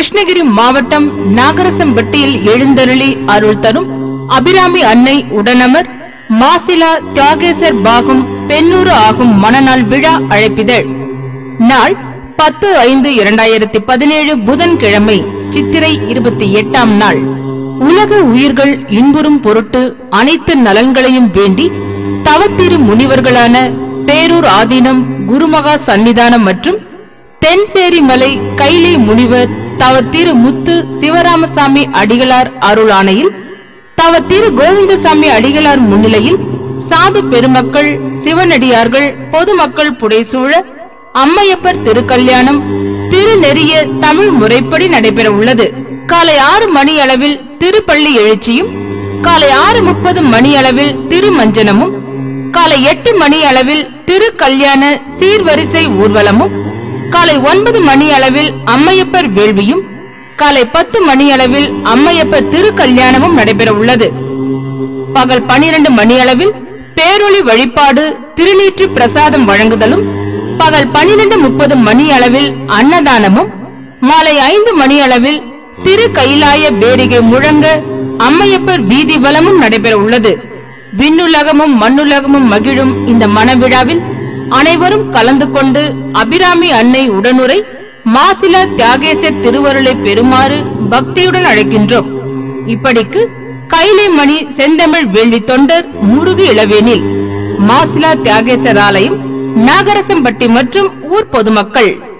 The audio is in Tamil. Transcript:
கிருஷ்ணகிரி மாவட்டம் நாகரசம்பட்டியில் எழுந்தருளி அருள் தரும் அபிராமி அன்னை உடனமர் மாசிலா தியாகேசர் பாகம் பெண்ணூறு ஆகும் மணநாள் விழா அழைப்பிதழ் நாள் பத்து ஐந்து இரண்டாயிரத்தி பதினேழு புதன்கிழமை சித்திரை இருபத்தி எட்டாம் நாள் உலக உயிர்கள் இன்புறும் பொருட்டு அனைத்து நலன்களையும் வேண்டி தவத்திரு முனிவர்களான பேரூர் ஆதீனம் குருமகா சன்னிதானம் மற்றும் தென்சேரி மலை கைலை முனிவர் தவ திரு முத்து சிவராமசாமி அடிகளார் அருளானையில் தவ திரு கோவிந்தசாமி அடிகளார் முன்னிலையில் சாது பெருமக்கள் சிவனடியார்கள் பொதுமக்கள் புடைசூழ அம்மையப்பர் திருக்கல்யாணம் திருநெறிய தமிழ் முறைப்படி நடைபெற உள்ளது காலை ஆறு மணி அளவில் திருப்பள்ளி எழுச்சியும் காலை ஆறு முப்பது மணி அளவில் திருமஞ்சனமும் காலை எட்டு மணி அளவில் திரு கல்யாண சீர்வரிசை ஊர்வலமும் காலை ஒன்பது மணி அளவில் அம்மையப்பர் வேள்வியும் காலை பத்து மணி அளவில் அம்மையப்பர் திரு கல்யாணமும் நடைபெற உள்ளது பகல் பனிரெண்டு மணி அளவில் பேரொளி வழிபாடு திருநீற்று பிரசாதம் வழங்குதலும் பகல் பனிரெண்டு முப்பது மணி அளவில் அன்னதானமும் மாலை ஐந்து மணி அளவில் திரு கைலாய பேரிகை முழங்க அம்மையப்பர் வீதி வலமும் நடைபெற உள்ளது விண்ணுலகமும் மண்ணுலகமும் மகிழும் இந்த மணவிழாவில் அனைவரும் கலந்து கொண்டு அபிராமி அன்னை உடனுரை மாசிலா தியாகேசர் திருவருளை பெறுமாறு பக்தியுடன் அழைக்கின்றோம் இப்படிக்கு கைலை மணி செந்தமிழ் வேள்வி தொண்டர் முருகு இளவேனில் மாசிலா தியாகேசர் ஆலயம் நாகரசம்பட்டி மற்றும் ஊர் பொதுமக்கள்